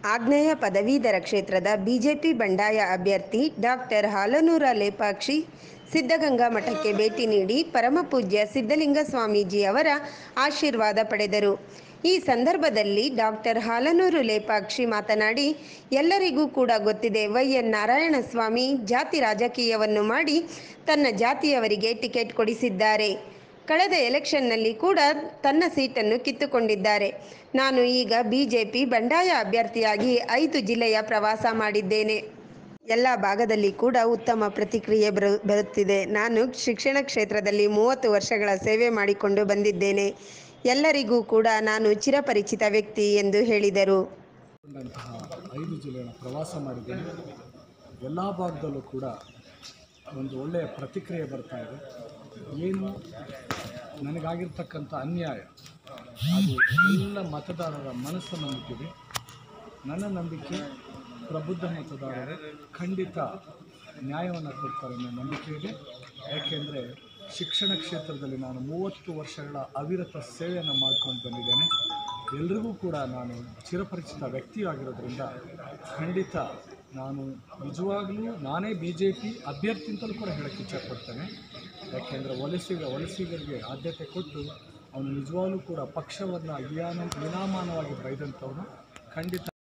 ಆಗ್ನೇಯ ಪದವೀಧರ ಕ್ಷೇತ್ರದ ಬಿಜೆಪಿ ಬಂಡಾಯ ಅಭ್ಯರ್ಥಿ ಡಾಕ್ಟರ್ ಹಾಲನೂರ ಲೇಪಾಕ್ಷಿ ಸಿದ್ಧಗಂಗಾ ಮಠಕ್ಕೆ ಭೇಟಿ ನೀಡಿ ಪರಮಪೂಜ್ಯ ಸಿದ್ಧಲಿಂಗ ಸ್ವಾಮೀಜಿ ಅವರ ಆಶೀರ್ವಾದ ಪಡೆದರು ಈ ಸಂದರ್ಭದಲ್ಲಿ ಡಾಕ್ಟರ್ ಹಾಲನೂರು ಲೇಪಾಕ್ಷಿ ಮಾತನಾಡಿ ಎಲ್ಲರಿಗೂ ಕೂಡ ಗೊತ್ತಿದೆ ವೈ ಎನ್ ನಾರಾಯಣಸ್ವಾಮಿ ಜಾತಿ ರಾಜಕೀಯವನ್ನು ಮಾಡಿ ತನ್ನ ಜಾತಿಯವರಿಗೆ ಟಿಕೆಟ್ ಕೊಡಿಸಿದ್ದಾರೆ ಕಳೆದ ಎಲೆಕ್ಷನ್ನಲ್ಲಿ ಕೂಡ ತನ್ನ ಸೀಟನ್ನು ಕಿತ್ತುಕೊಂಡಿದ್ದಾರೆ ನಾನು ಈಗ ಬಿಜೆಪಿ ಬಂಡಾಯ ಅಭ್ಯರ್ಥಿಯಾಗಿ ಐದು ಜಿಲ್ಲೆಯ ಪ್ರವಾಸ ಮಾಡಿದ್ದೇನೆ ಎಲ್ಲ ಭಾಗದಲ್ಲಿ ಕೂಡ ಉತ್ತಮ ಪ್ರತಿಕ್ರಿಯೆ ಬರು ಬರುತ್ತಿದೆ ನಾನು ಶಿಕ್ಷಣ ಕ್ಷೇತ್ರದಲ್ಲಿ ಮೂವತ್ತು ವರ್ಷಗಳ ಸೇವೆ ಮಾಡಿಕೊಂಡು ಬಂದಿದ್ದೇನೆ ಎಲ್ಲರಿಗೂ ಕೂಡ ನಾನು ಚಿರಪರಿಚಿತ ವ್ಯಕ್ತಿ ಎಂದು ಹೇಳಿದರು ಕೊಂಡಂತಹ ಐದು ಜಿಲ್ಲೆಗಳ ಪ್ರವಾಸ ಮಾಡಿದ್ದೇನೆ ಎಲ್ಲ ಭಾಗದಲ್ಲೂ ಕೂಡ ಒಂದು ಒಳ್ಳೆಯ ಪ್ರತಿಕ್ರಿಯೆ ಬರ್ತಾ ಇದೆ ಏನು ನನಗಾಗಿರ್ತಕ್ಕಂಥ ಅನ್ಯಾಯ ಅದು ಎಲ್ಲ ಮತದಾರರ ಮನಸ್ಸನ್ನು ಮುಟ್ಟಿದೆ ನನ್ನ ನಂಬಿಕೆ ಪ್ರಬುದ್ಧ ಮತದಾರರು ಖಂಡಿತ ನ್ಯಾಯವನ್ನು ಕೊಡ್ತಾರೆ ಅನ್ನೋ ನಂಬಿಕೆ ಇದೆ ಯಾಕೆಂದರೆ ಶಿಕ್ಷಣ ಕ್ಷೇತ್ರದಲ್ಲಿ ನಾನು ಮೂವತ್ತು ವರ್ಷಗಳ ಅವಿರತ ಸೇವೆಯನ್ನು ಮಾಡ್ಕೊಂಡು ಬಂದಿದ್ದೇನೆ ಎಲ್ರಿಗೂ ಕೂಡ ನಾನು ಚಿರಪರಿಚಿತ ವ್ಯಕ್ತಿಯಾಗಿರೋದ್ರಿಂದ ಖಂಡಿತ ನಾನು ನಿಜವಾಗಲೂ ನಾನೇ ಬಿ ಜೆ ಪಿ ಅಭ್ಯರ್ಥಿ ಅಂತಲೂ ಕೂಡ ಹೇಳೋಕ್ಕೆ ಇಚ್ಛಪಡ್ತೇನೆ ಯಾಕೆಂದರೆ ವಲಸಿಗ ವಲಸಿಗರಿಗೆ ಆದ್ಯತೆ ಕೊಟ್ಟು ಅವನು ನಿಜವಾಗ್ಲೂ ಕೂಡ ಪಕ್ಷವನ್ನು ವಿಯಾನ ವಿನಾಮಾನವಾಗಿ ಬೈದಂಥವನು ಖಂಡಿತ